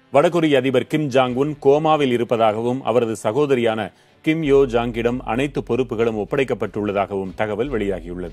வடகொரிய அதிபர் Kim Jong Un கோமாவில் இருப்பதாகவும் அவரது சகோதரியான கிம் யோ ஜாங்கிடம் அனைத்து பொறுப்புகளும் ஒப்படைக்கப்பட்டுள்ளதாகவும் தகவல் வெளியாகியுள்ளது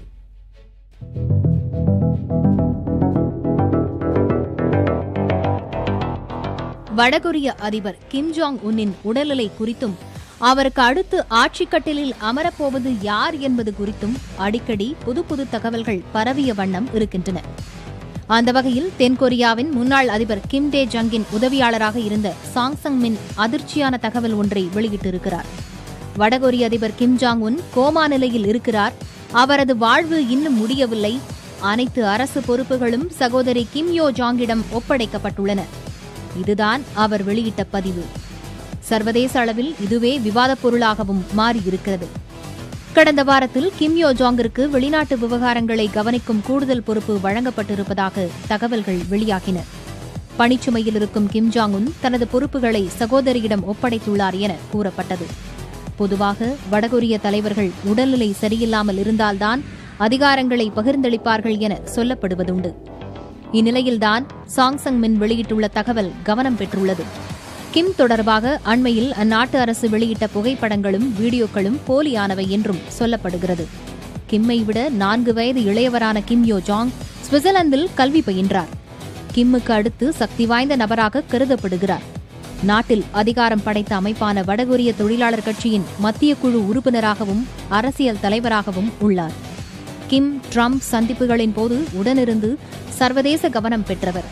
வடகொரிய அதிபர் கிம் ஜாங் உன்னின் உடல்நிலை குறித்தும் அவருக்கு அடுத்து ஆட்சிக் கட்டிலில் அமரப்போவது யார் என்பது குறித்தும் அடிக்கடி புது புது தகவல்கள் பரவிய வண்ணம் இருக்கின்றன அந்த வகையில் தென்கொரியாவின் முன்னாள் அதிபர் கிம் டே ஜங்கின் உதவியாளராக இருந்த சாங்சங் மின் அதிர்ச்சியான தகவல் ஒன்றை வெளியிட்டிருக்கிறார் வடகொரிய அதிபர் கிம் ஜாங் உன் கோமா நிலையில் இருக்கிறார் அவரது வாழ்வு இன்னும் முடியவில்லை அனைத்து அரசு பொறுப்புகளும் சகோதரி கிம் யோ ஜாங்கிடம் ஒப்படைக்கப்பட்டுள்ளன இதுதான் அவர் வெளியிட்ட பதிவு சர்வதேச அளவில் இதுவே விவாதப் பொருளாகவும் மாறியிருக்கிறது கடந்த வாரத்தில் கிம் யோ ஜாங்கிற்கு வெளிநாட்டு விவகாரங்களை கவனிக்கும் கூடுதல் பொறுப்பு வழங்கப்பட்டிருப்பதாக தகவல்கள் வெளியாகின பணிச்சுமையில் இருக்கும் கிம் ஜாங் உன் தனது பொறுப்புகளை சகோதரியிடம் ஒப்படைத்துள்ளார் என கூறப்பட்டது பொதுவாக வடகொரிய தலைவர்கள் உடல்நிலை சரியில்லாமல் இருந்தால்தான் அதிகாரங்களை பகிர்ந்தளிப்பார்கள் என சொல்லப்படுவதுண்டு இந்நிலையில்தான் சாங்சங் மின் வெளியிட்டுள்ள தகவல் கவனம் பெற்றுள்ளது கிம் தொடர்பாக அண்மையில் அந்நாட்டு அரசு வெளியிட்ட புகைப்படங்களும் வீடியோக்களும் போலியானவை என்றும் சொல்லப்படுகிறது கிம்மை விட நான்கு வயது இளையவரான கிம் யோ ஜாங் சுவிட்சர்லாந்தில் கல்வி பயின்றார் கிம்முக்கு அடுத்து சக்தி வாய்ந்த நபராக கருதப்படுகிறார் நாட்டில் அதிகாரம் படைத்த அமைப்பான வடகொரிய தொழிலாளர் கட்சியின் மத்திய குழு உறுப்பினராகவும் அரசியல் தலைவராகவும் உள்ளார் கிம் ட்ரம்ப் சந்திப்புகளின் போது உடனிருந்து சர்வதேச கவனம் பெற்றவர்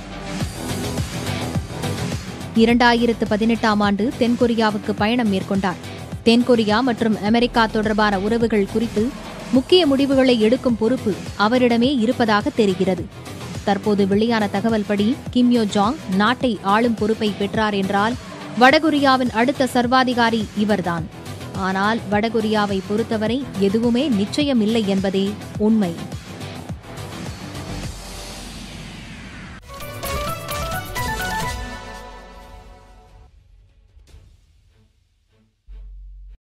இரண்டாயிரத்து பதினெட்டாம் ஆண்டு தென்கொரியாவுக்கு பயணம் மேற்கொண்டார் தென்கொரியா மற்றும் அமெரிக்கா தொடர்பான உறவுகள் குறித்து முக்கிய முடிவுகளை எடுக்கும் பொறுப்பு அவரிடமே இருப்பதாக தெரிகிறது தற்போது வெளியான தகவல் படி கிம் யோ ஜாங் நாட்டை ஆளும் பொறுப்பை பெற்றார் என்றால் வடகொரியாவின் அடுத்த சர்வாதிகாரி இவர்தான் ஆனால் வடகொரியாவை பொறுத்தவரை எதுவுமே நிச்சயம் இல்லை என்பதே உண்மை